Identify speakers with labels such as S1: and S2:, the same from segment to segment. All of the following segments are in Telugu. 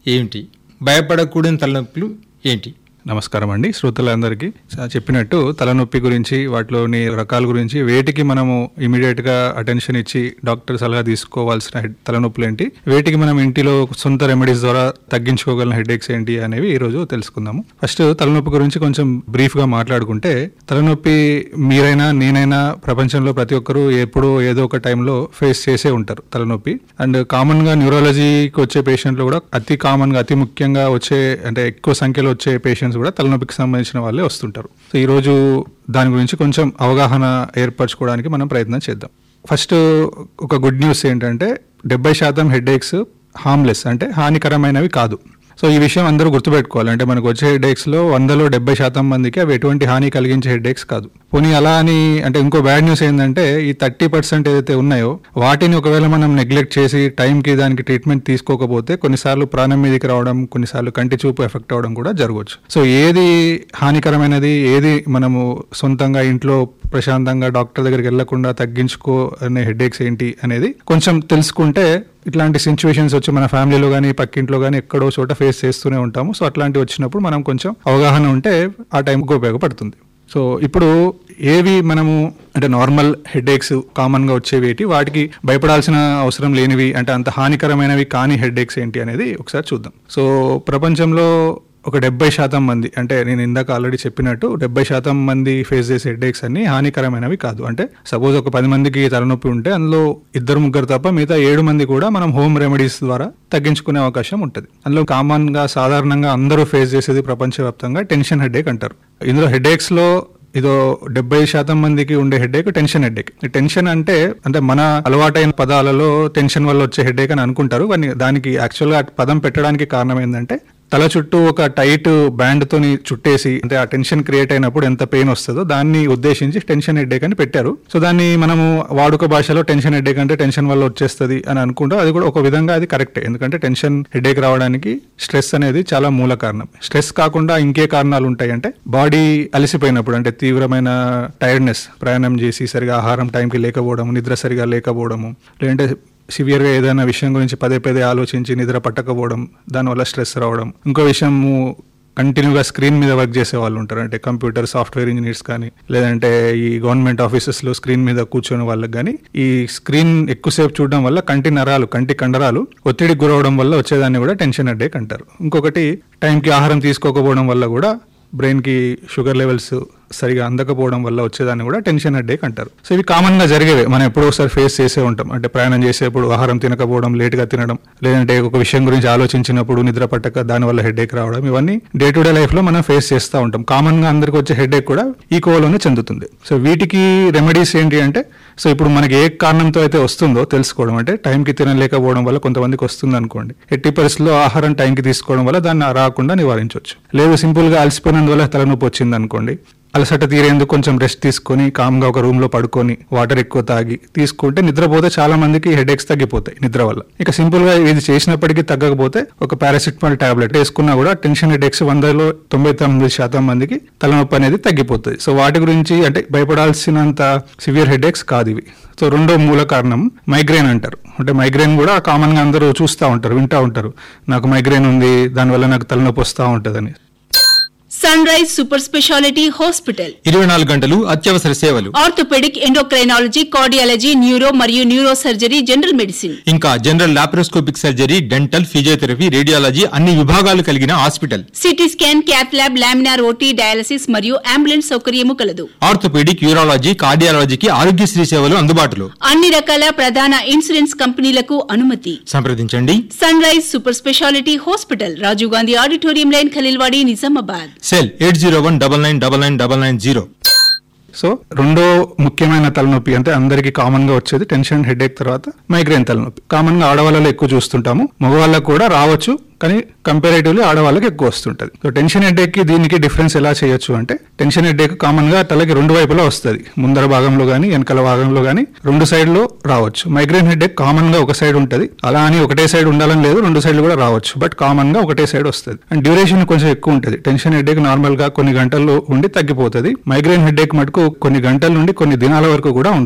S1: ఏమిటి భయపడకూడని తలనొప్పులు ఏంటి
S2: నమస్కారం అండి శ్రోతలందరికీ స- చెప్పినట్టు తలనొప్పి గురించి వాటిలోని రకాల గురించి వేటికి మనము ఇమీడియట్ గా అటెన్షన్ ఇచ్చి డాక్టర్ సలహా తీసుకోవాల్సిన హెడ్ తలనొప్పులు ఏంటి వేటికి మనం ఇంటిలో సొంత రెమెడీస్ ద్వారా తగ్గించుకోగల హెడేక్స్ ఏంటి అనేవి ఈ రోజు తెలుసుకుందాము ఫస్ట్ తలనొప్పి గురించి కొంచెం బ్రీఫ్ గా మాట్లాడుకుంటే తలనొప్పి మీరైనా నేనైనా ప్రపంచంలో ప్రతి ఒక్కరూ ఎప్పుడో ఏదో ఒక టైంలో ఫేస్ చేసే ఉంటారు తలనొప్పి అండ్ కామన్ గా న్యూరాలజీకి వచ్చే పేషెంట్లు కూడా అతి కామన్ గా అతి ముఖ్యంగా వచ్చే అంటే ఎక్కువ సంఖ్యలో వచ్చే పేషెంట్స్ కూడా తలనొప్పికి సంబంధించిన వాళ్ళే వస్తుంటారు సో ఈ రోజు దాని గురించి కొంచెం అవగాహన ఏర్పరచుకోవడానికి మనం ప్రయత్నం చేద్దాం ఫస్ట్ ఒక గుడ్ న్యూస్ ఏంటంటే డెబ్బై శాతం హెడ్ ఏక్స్ హార్మ్లెస్ అంటే హానికరమైనవి కాదు సో ఈ విషయం అందరూ గుర్తుపెట్టుకోవాలి అంటే మనకు వచ్చే హెడ్ లో వందలో డెబ్బై శాతం మందికి అవి ఎటువంటి హాని కలిగించే హెడ్ కాదు పోనీ అలా అని అంటే ఇంకో బ్యాడ్ న్యూస్ ఏంటంటే ఈ థర్టీ పర్సెంట్ ఏదైతే ఉన్నాయో వాటిని ఒకవేళ మనం నెగ్లెక్ట్ చేసి టైంకి దానికి ట్రీట్మెంట్ తీసుకోకపోతే కొన్నిసార్లు ప్రాణం మీదకి రావడం కొన్నిసార్లు కంటి చూపు ఎఫెక్ట్ అవడం కూడా జరగవచ్చు సో ఏది హానికరమైనది ఏది మనము సొంతంగా ఇంట్లో ప్రశాంతంగా డాక్టర్ దగ్గరికి వెళ్లకుండా తగ్గించుకో అనే హెడేక్స్ ఏంటి అనేది కొంచెం తెలుసుకుంటే ఇట్లాంటి సిచ్యువేషన్స్ వచ్చి మన ఫ్యామిలీలో కానీ పక్కింట్లో కానీ ఎక్కడో చోట ఫేస్ చేస్తూనే ఉంటాము సో అట్లాంటివి వచ్చినప్పుడు మనం కొంచెం అవగాహన ఉంటే ఆ టైంకి ఉపయోగపడుతుంది సో ఇప్పుడు ఏవి మనము అంటే నార్మల్ హెడేక్స్ కామన్ గా వచ్చేవి ఏంటి వాటికి భయపడాల్సిన అవసరం లేనివి అంటే అంత హానికరమైనవి కాని హెడేక్స్ ఏంటి అనేది ఒకసారి చూద్దాం సో ప్రపంచంలో ఒక డెబ్బై శాతం మంది అంటే నేను ఇందాక ఆల్రెడీ చెప్పినట్టు డెబ్బై శాతం మంది ఫేస్ చేసే హెడేక్స్ అన్ని హానికరమైనవి కాదు అంటే సపోజ్ ఒక పది మందికి తలనొప్పి ఉంటే అందులో ఇద్దరు ముగ్గురు తప్ప మిగతా ఏడు మంది కూడా మనం హోమ్ రెమెడీస్ ద్వారా తగ్గించుకునే అవకాశం ఉంటుంది అందులో కామన్ గా సాధారణంగా అందరూ ఫేస్ చేసేది ప్రపంచవ్యాప్తంగా టెన్షన్ హెడేక్ అంటారు ఇందులో హెడేక్స్ లో ఇదో డెబ్బై శాతం మందికి ఉండే హెడేక్ టెన్షన్ హెడేక్ టెన్షన్ అంటే అంటే మన అలవాటైన పదాలలో టెన్షన్ వల్ల వచ్చే హెడేక్ అని అనుకుంటారు కానీ దానికి యాక్చువల్గా ఆ పదం పెట్టడానికి కారణం ఏంటంటే తల చుట్టూ ఒక టైట్ బ్యాండ్ తోని చుట్టేసి అంటే ఆ టెన్షన్ క్రియేట్ అయినప్పుడు ఎంత పెయిన్ వస్తుందో దాన్ని ఉద్దేశించి టెన్షన్ హెడేక్ అని పెట్టారు సో దాన్ని మనము వాడుక భాషలో టెన్షన్ హెడేక్ అంటే టెన్షన్ వల్ల వచ్చేస్తుంది అని అనుకుంటాం అది కూడా ఒక విధంగా అది కరెక్టే ఎందుకంటే టెన్షన్ హెడేక్ రావడానికి స్ట్రెస్ అనేది చాలా మూల కారణం స్ట్రెస్ కాకుండా ఇంకే కారణాలు ఉంటాయి అంటే బాడీ అలసిపోయినప్పుడు అంటే తీవ్రమైన టైర్డ్నెస్ ప్రయాణం చేసి సరిగా ఆహారం టైంకి లేకపోవడం నిద్ర సరిగా లేకపోవడము లేదంటే సివియర్గా ఏదైనా విషయం గురించి పదే పదే ఆలోచించి నిద్ర పట్టకపోవడం దానివల్ల స్ట్రెస్ రావడం ఇంకో విషయము కంటిన్యూగా స్క్రీన్ మీద వర్క్ చేసే వాళ్ళు ఉంటారు అంటే కంప్యూటర్ సాఫ్ట్వేర్ ఇంజనీర్స్ కానీ లేదంటే ఈ గవర్నమెంట్ ఆఫీసెస్లో స్క్రీన్ మీద కూర్చొని వాళ్ళకి కానీ ఈ స్క్రీన్ ఎక్కువసేపు చూడడం వల్ల కంటి నరాలు కంటి కండరాలు ఒత్తిడికి గురవడం వల్ల వచ్చేదాన్ని కూడా టెన్షన్ హెడేక్ అంటారు ఇంకొకటి టైంకి ఆహారం తీసుకోకపోవడం వల్ల కూడా బ్రెయిన్కి షుగర్ లెవెల్స్ సరిగా అందకపోవడం వల్ల వచ్చేదాన్ని కూడా టెన్షన్ హెడేక్ అంటారు సో ఇవి కామన్ గా జరిగేవే మనం ఎప్పుడో ఒకసారి ఫేస్ చేసే ఉంటాం అంటే ప్రయాణం చేసేప్పుడు ఆహారం తినకపోవడం లేట్ గా తినడం లేదంటే ఒక విషయం గురించి ఆలోచించినప్పుడు నిద్ర పట్టక దాని వల్ల హెడేక్ రావడం ఇవన్నీ డే టు డే లైఫ్ లో మనం ఫేస్ చేస్తూ ఉంటాం కామన్ గా అందరికి వచ్చే హెడేక్ కూడా ఈ కోవలోనే చెందుతుంది సో వీటికి రెమెడీస్ ఏంటి అంటే సో ఇప్పుడు మనకి ఏ కారణంతో అయితే వస్తుందో తెలుసుకోవడం అంటే టైంకి తినలేకపోవడం వల్ల కొంతమందికి వస్తుంది అనుకోండి ఎట్టి పరిస్థితుల్లో ఆహారం టైంకి తీసుకోవడం వల్ల దాన్ని రాకుండా నివారించవచ్చు లేదు సింపుల్ గా అలసిపోయినందువల్ల తలనొప్పి వచ్చింది అనుకోండి అలసట తీరేందుకు కొంచెం రెస్ట్ తీసుకొని కామ్గా ఒక రూమ్ లో పడుకొని వాటర్ ఎక్కువ తాగి తీసుకుంటే నిద్రపోతే చాలా మందికి హెడేక్స్ తగ్గిపోతాయి నిద్ర వల్ల ఇక సింపుల్ గా ఇది చేసినప్పటికీ తగ్గకపోతే ఒక పారాసిటమాల్ టాబ్లెట్ వేసుకున్నా కూడా టెన్షన్ హెడేక్స్ వందలో తొంభై తొమ్మిది శాతం మందికి తలనొప్పి అనేది తగ్గిపోతుంది సో వాటి గురించి అంటే భయపడాల్సినంత సివియర్ హెడేక్స్ కాదు ఇవి సో రెండో మూల కారణం మైగ్రేన్ అంటారు అంటే మైగ్రేన్ కూడా కామన్ గా అందరూ చూస్తూ ఉంటారు వింటూ ఉంటారు నాకు మైగ్రేన్ ఉంది దానివల్ల నాకు తలనొప్పి వస్తూ ఉంటుందని
S3: sun rise super speciality hospital
S1: ఇరవై నాలుగు గంటలు అత్యవసర సేవలు
S3: ఆర్థోపెడిక్ ఎండోక్రైనాలజీ కార్డియాలజీ న్యూరో మరియు న్యూరో సర్జరీ జనరల్ మెడిసిన్
S1: ఇంకా general laparoscopic surgery dental physiotherapy radiology అన్ని విభాగాలు కలిగిన hospital
S3: CT scan cath lab laminar OT dialysis మరియు అంబులెన్స్ సౌకర్యము కలదు
S1: ఆర్థోపెడిక్ యూరాలజీ కార్డియాలజీకి ఆరోగ్యశ్రీ సేవలు అందుబాటులో
S3: అన్ని రకాల ప్రధాన ఇన్సూరెన్స్ కంపెనీలకు అనుమతి
S1: సంప్రదించండి
S3: sun rise super speciality hospital Rajiv Gandhi auditorium line Khaleelwadi Nizamabad
S1: cell eight zero one double nine double nine double nine zero
S2: so రెండో ముఖ్యమైన తలనొప్పి అంటే అందరికి కామన్ గా వచ్చేది టెన్షన్ హెడేక్ తర్వాత మైగ్రేన్ తలనొప్పి కామన్ గా ఆడవాళ్ళలో ఎక్కువ చూస్తుంటాము మగవాళ్ళకు కూడా రావచ్చు కానీ కంపారేటివ్లీ ఆడవాళ్ళకి ఎక్కువ వస్తుంటది సో టెన్షన్ హెడేక్ కి దీనికి డిఫరెన్స్ ఎలా చేయొచ్చు అంటే టెన్షన్ హెడేక్ కామన్ గా తలకి రెండు వైపులా వస్తుంది ముందర భాగంలో గానీ వెనకాల భాగంలో గానీ రెండు సైడ్ లో రావచ్చు మైగ్రేన్ హెడేక్ కామన్ గా ఒక సైడ్ ఉంటది అలా అని ఒకటే సైడ్ ఉండాలని లేదు రెండు సైడ్లు కూడా రావచ్చు బట్ కామన్ గా ఒకటే సైడ్ వస్తుంది అండ్ డ్యూరేషన్ కొంచెం ఎక్కువ ఉంటుంది టెన్షన్ హెడేక్ నార్మల్ గా కొన్ని గంటల్లో ఉండి తగ్గిపోతుంది మైగ్రేన్ హెడేక్ మటుకు కొన్ని గంటల నుండి కొన్ని దినాల వరకు కూడా ఉండొచ్చు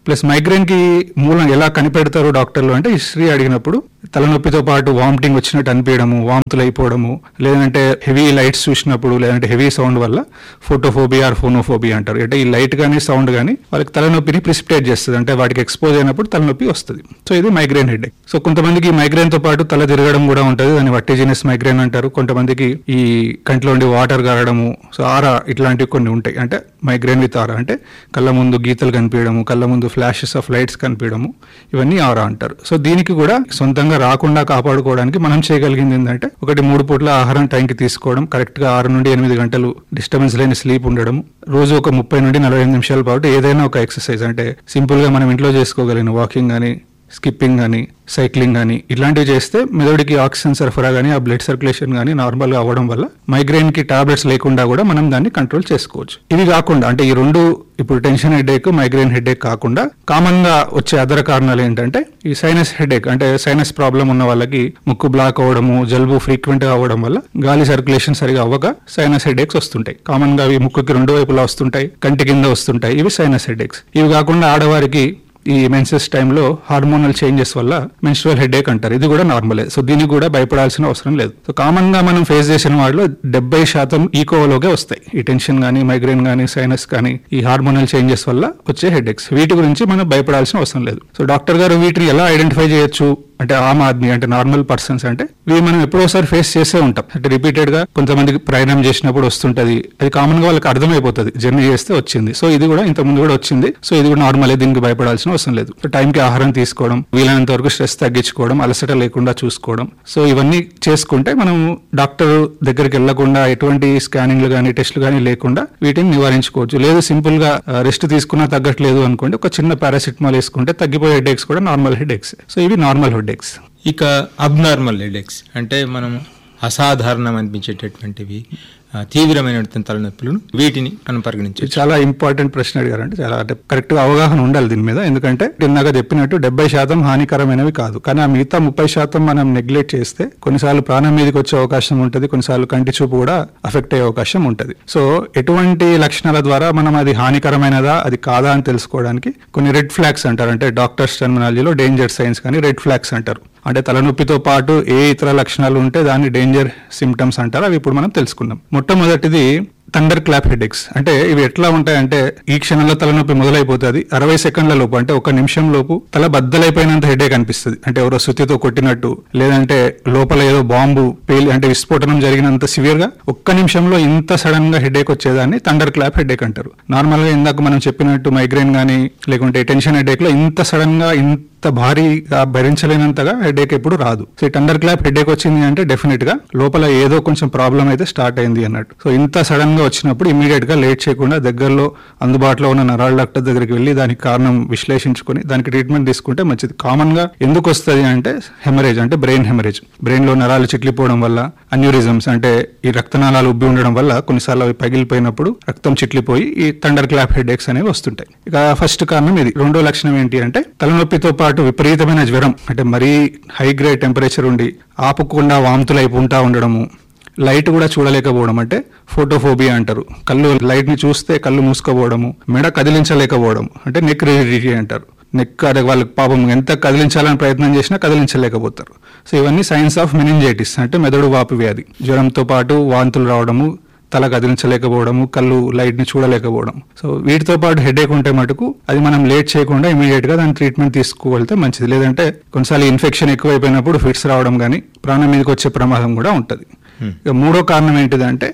S2: ప్లస్ మైగ్రేన్ కి మూలం ఎలా కనిపెడతారు డాక్టర్లు అంటే హిస్టరీ అడిగినప్పుడు తలనొప్పితో పాటు వామిటింగ్ వచ్చినట్టు అనిపించడము వాంతులు అయిపోవడము లేదంటే హెవీ లైట్స్ చూసినప్పుడు లేదంటే హెవీ సౌండ్ వల్ల ఫోటోఫోబియా ఆర్ ఫోనోఫోబియా అంటారు అంటే ఈ లైట్ కానీ సౌండ్ కానీ వాళ్ళకి తలనొప్పిని ప్రిసిపిటేట్ చేస్తుంది అంటే వాటికి ఎక్స్పోజ్ అయినప్పుడు తలనొప్పి వస్తుంది సో ఇది మైగ్రేన్ హెడ్ సో కొంతమందికి మైగ్రేన్ తో పాటు తల తిరగడం కూడా ఉంటుంది దాన్ని వట్టిజినస్ మైగ్రేన్ అంటారు కొంతమందికి ఈ కంట్లో ఉండి వాటర్ గారడము సో ఆరా ఇట్లాంటివి కొన్ని ఉంటాయి అంటే మైగ్రేన్ విత్ ఆరా అంటే కళ్ళ ముందు గీతలు కనిపించడము కళ్ళ ముందు ఫ్లాషెస్ ఆఫ్ లైట్స్ కనిపించడము ఇవన్నీ ఆరా అంటారు సో దీనికి కూడా సొంతంగా రాకుండా కాపాడుకోవడానికి మనం చేయగలిగింది ఏంటంటే ఒకటి మూడు పూట్ల ఆహారం టైంకి తీసుకోవడం కరెక్ట్ గా ఆరు నుండి ఎనిమిది గంటలు డిస్టర్బెన్స్ లేని స్లీప్ ఉండడం రోజు ఒక ముప్పై నుండి నలభై నిమిషాల పాటు ఏదైనా ఒక ఎక్సర్సైజ్ అంటే సింపుల్ గా మనం ఇంట్లో చేసుకోగలిగిన వాకింగ్ కానీ స్కిప్పింగ్ కానీ సైక్లింగ్ కానీ ఇట్లాంటివి చేస్తే మెదడుకి ఆక్సిజన్ సరఫరా కానీ ఆ బ్లడ్ సర్క్యులేషన్ కానీ నార్మల్గా అవ్వడం వల్ల మైగ్రేన్ కి టాబ్లెట్స్ లేకుండా కూడా మనం దాన్ని కంట్రోల్ చేసుకోవచ్చు ఇవి కాకుండా అంటే ఈ రెండు ఇప్పుడు టెన్షన్ హెడేక్ మైగ్రేన్ హెడేక్ కాకుండా కామన్ గా వచ్చే అదర కారణాలు ఏంటంటే ఈ సైనస్ హెడేక్ అంటే సైనస్ ప్రాబ్లం ఉన్న వాళ్ళకి ముక్కు బ్లాక్ అవ్వడము జలుబు ఫ్రీక్వెంట్ గా అవ్వడం వల్ల గాలి సర్క్యులేషన్ సరిగా అవ్వక సైనస్ హెడేక్స్ వస్తుంటాయి కామన్ గా అవి ముక్కుకి రెండు వైపులా వస్తుంటాయి కంటి కింద వస్తుంటాయి ఇవి సైనస్ హెడేక్స్ ఇవి కాకుండా ఆడవారికి ఈ మెన్సెస్ టైంలో హార్మోనల్ చేంజెస్ వల్ల మెన్స్ట్రువల్ హెడేక్ అంటారు ఇది కూడా నార్మలే సో దీనికి కూడా భయపడాల్సిన అవసరం లేదు సో కామన్ గా మనం ఫేస్ చేసిన వాటిలో డెబ్బై శాతం ఈకోలోగే వస్తాయి ఈ టెన్షన్ కానీ మైగ్రేన్ కానీ సైనస్ కానీ ఈ హార్మోనల్ చేంజెస్ వల్ల వచ్చే హెడేక్స్ వీటి గురించి మనం భయపడాల్సిన అవసరం లేదు సో డాక్టర్ గారు వీటిని ఎలా ఐడెంటిఫై చేయొచ్చు అంటే ఆమ్ ఆద్మీ అంటే నార్మల్ పర్సన్స్ అంటే ఇవి మనం ఎప్పుడోసారి ఫేస్ చేసే ఉంటాం అంటే రిపీటెడ్ గా కొంతమందికి ప్రయాణం చేసినప్పుడు వస్తుంటది అది కామన్ గా వాళ్ళకి అర్థమైపోతుంది జర్నీ చేస్తే వచ్చింది సో ఇది కూడా ఇంత ముందు కూడా వచ్చింది సో ఇది కూడా నార్మలే దీనికి భయపడాల్సిన అవసరం లేదు సో టైంకి ఆహారం తీసుకోవడం వీలైనంత వరకు స్ట్రెస్ తగ్గించుకోవడం అలసట లేకుండా చూసుకోవడం సో ఇవన్నీ చేసుకుంటే మనం డాక్టర్ దగ్గరికి వెళ్లకుండా ఎటువంటి స్కానింగ్లు కానీ టెస్ట్లు కానీ లేకుండా వీటిని నివారించుకోవచ్చు లేదు సింపుల్ గా రెస్ట్ తీసుకున్నా తగ్గట్లేదు అనుకోండి ఒక చిన్న పారాసిటమాల్ వేసుకుంటే తగ్గిపోయే హెడేక్స్ కూడా నార్మల్ హెడేక్స్ సో ఇవి నార్మల్ హెడేక్స్
S1: ఇక అబ్నార్మల్ హెడేక్స్ అంటే మనం అసాధారణం అనిపించేటటువంటివి ఆ, తీవ్రమైనటువంటి తలనొప్పులను వీటిని మనం
S2: ఇది
S1: పరిగణించవచ్చు
S2: చాలా ఇంపార్టెంట్ ప్రశ్న అడిగారు అంటే చాలా అంటే కరెక్ట్ గా అవగాహన ఉండాలి దీని మీద ఎందుకంటే ఇందాక చెప్పినట్టు డెబ్బై శాతం హానికరమైనవి కాదు కానీ ఆ మిగతా ముప్పై శాతం మనం నెగ్లెక్ట్ చేస్తే కొన్నిసార్లు ప్రాణం మీదకి వచ్చే అవకాశం ఉంటుంది కొన్నిసార్లు కంటి చూపు కూడా అఫెక్ట్ అయ్యే అవకాశం ఉంటుంది సో ఎటువంటి లక్షణాల ద్వారా మనం అది హానికరమైనదా అది కాదా అని తెలుసుకోవడానికి కొన్ని రెడ్ ఫ్లాగ్స్ అంటారు అంటే డాక్టర్స్ టెర్మినాలజీలో డేంజర్ సైన్స్ కానీ రెడ్ ఫ్లాగ్స్ అంటారు అంటే తలనొప్పితో పాటు ఏ ఇతర లక్షణాలు ఉంటే దాన్ని డేంజర్ సిమ్టమ్స్ అంటారు అవి ఇప్పుడు మనం తెలుసుకుందాం మొట్టమొదటిది థండర్ క్లాప్ హెడేక్స్ అంటే ఇవి ఎట్లా ఉంటాయంటే ఈ క్షణంలో తలనొప్పి మొదలైపోతుంది అరవై సెకండ్ల లోపు అంటే ఒక నిమిషం లోపు తల బద్దలైపోయినంత హెడేక్ అనిపిస్తుంది అంటే ఎవరో సుత్తితో కొట్టినట్టు లేదంటే లోపల ఏదో బాంబు పేలి అంటే విస్ఫోటనం జరిగినంత సివియర్ గా ఒక్క నిమిషంలో ఇంత సడన్ గా హెడేక్ వచ్చేదాన్ని థండర్ క్లాప్ హెడేక్ అంటారు నార్మల్ గా ఇందాక మనం చెప్పినట్టు మైగ్రేన్ గానీ లేకుంటే టెన్షన్ హెడేక్ లో ఇంత సడన్ గా ఇంత భారీగా భరించలేనంతగా హెడేక్ ఎప్పుడు రాదు సో ఈ టండర్ క్లాప్ హెడేక్ వచ్చింది అంటే డెఫినెట్ గా లోపల ఏదో కొంచెం ప్రాబ్లం అయితే స్టార్ట్ అయింది అన్నట్టు సో ఇంత సడన్ గా వచ్చినప్పుడు ఇమీడియట్ గా లేట్ చేయకుండా దగ్గరలో అందుబాటులో ఉన్న నరాల డాక్టర్ దగ్గరికి వెళ్ళి దానికి కారణం విశ్లేషించుకొని దానికి ట్రీట్మెంట్ తీసుకుంటే మంచిది కామన్ గా ఎందుకు వస్తుంది అంటే హెమరేజ్ అంటే బ్రెయిన్ హెమరేజ్ బ్రెయిన్ లో నరాలు చిట్లిపోవడం వల్ల అన్యూరిజమ్స్ అంటే ఈ రక్తనాళాలు ఉబ్బి ఉండడం వల్ల కొన్నిసార్లు అవి పగిలిపోయినప్పుడు రక్తం చిట్లిపోయి ఈ థండర్ క్లాప్ హెడేక్స్ అనేవి వస్తుంటాయి ఇక ఫస్ట్ కారణం ఇది రెండో లక్షణం ఏంటి అంటే తలనొప్పితో పాటు విపరీతమైన జ్వరం అంటే మరీ హై గ్రేడ్ టెంపరేచర్ ఉండి ఆపకుండా వాంతులు అయిపోంటా ఉండడము లైట్ కూడా చూడలేకపోవడం అంటే ఫోటోఫోబియా అంటారు కళ్ళు లైట్ ని చూస్తే కళ్ళు మూసుకోపోవడము మెడ కదిలించలేకపోవడం అంటే నెక్ రిజిడిటీ అంటారు నెక్ అదే వాళ్ళకి పాపం ఎంత కదిలించాలని ప్రయత్నం చేసినా కదిలించలేకపోతారు సో ఇవన్నీ సైన్స్ ఆఫ్ మెనింజైటిస్ అంటే మెదడు వాపు వ్యాధి జ్వరంతో పాటు వాంతులు రావడము తల కదిలించలేకపోవడము కళ్ళు లైట్ ని చూడలేకపోవడం సో వీటితో పాటు హెడేక్ ఉంటే మటుకు అది మనం లేట్ చేయకుండా ఇమీడియట్ గా దాని ట్రీట్మెంట్ తీసుకోగలితే మంచిది లేదంటే కొన్నిసార్లు ఇన్ఫెక్షన్ ఎక్కువైపోయినప్పుడు ఫిట్స్ రావడం కానీ ప్రాణం మీదకి వచ్చే ప్రమాదం కూడా ఉంటది ఇక మూడో కారణం ఏంటిదంటే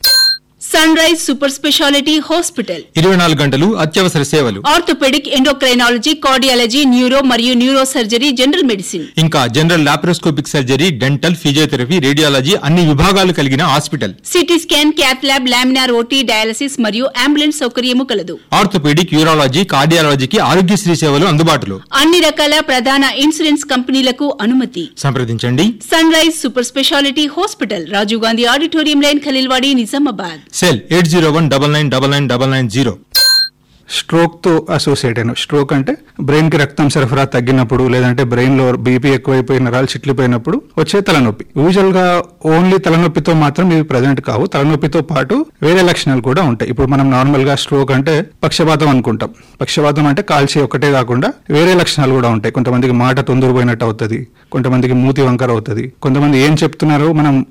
S3: sun rise super speciality hospital
S1: ఇరవై నాలుగు గంటలు అత్యవసర సేవలు
S3: ఆర్థోపెడిక్ ఎండోక్రైనాలజీ కార్డియాలజీ న్యూరో మరియు న్యూరో సర్జరీ జనరల్ మెడిసిన్
S1: ఇంకా general laparoscopic surgery dental physiotherapy radiology అన్ని విభాగాలు కలిగిన hospital
S3: CT scan cath lab laminar OT dialysis మరియు అంబులెన్స్ సౌకర్యము కలదు
S1: ఆర్థోపెడిక్ యూరాలజీ కార్డియాలజీకి ఆరోగ్యశ్రీ సేవలు అందుబాటులో
S3: అన్ని రకాల ప్రధాన ఇన్సూరెన్స్ కంపెనీలకు అనుమతి
S1: సంప్రదించండి
S3: sun rise super speciality hospital Rajiv Gandhi auditorium line Khaleelwadi Nizamabad
S1: cell eight zero one double nine double nine double nine zero
S2: stroke తో అసోసియేట్ అయిన స్ట్రోక్ అంటే బ్రెయిన్ కి రక్తం సరఫరా తగ్గినప్పుడు లేదంటే బ్రెయిన్ లో బీపీ ఎక్కువైపోయి నరాలు చిట్లిపోయినప్పుడు వచ్చే తలనొప్పి యూజువల్ గా ఓన్లీ తలనొప్పితో మాత్రం ఇవి ప్రజెంట్ కావు తలనొప్పితో పాటు వేరే లక్షణాలు కూడా ఉంటాయి ఇప్పుడు మనం నార్మల్ గా స్ట్రోక్ అంటే పక్షపాతం అనుకుంటాం పక్షపాతం అంటే కాల్చి ఒకటే కాకుండా వేరే లక్షణాలు కూడా ఉంటాయి కొంతమందికి మాట తొందరపోయినట్టు అవుతుంది కొంతమందికి మూతి వంకర అవుతుంది కొంతమంది ఏం చెప్తున్నారో మనం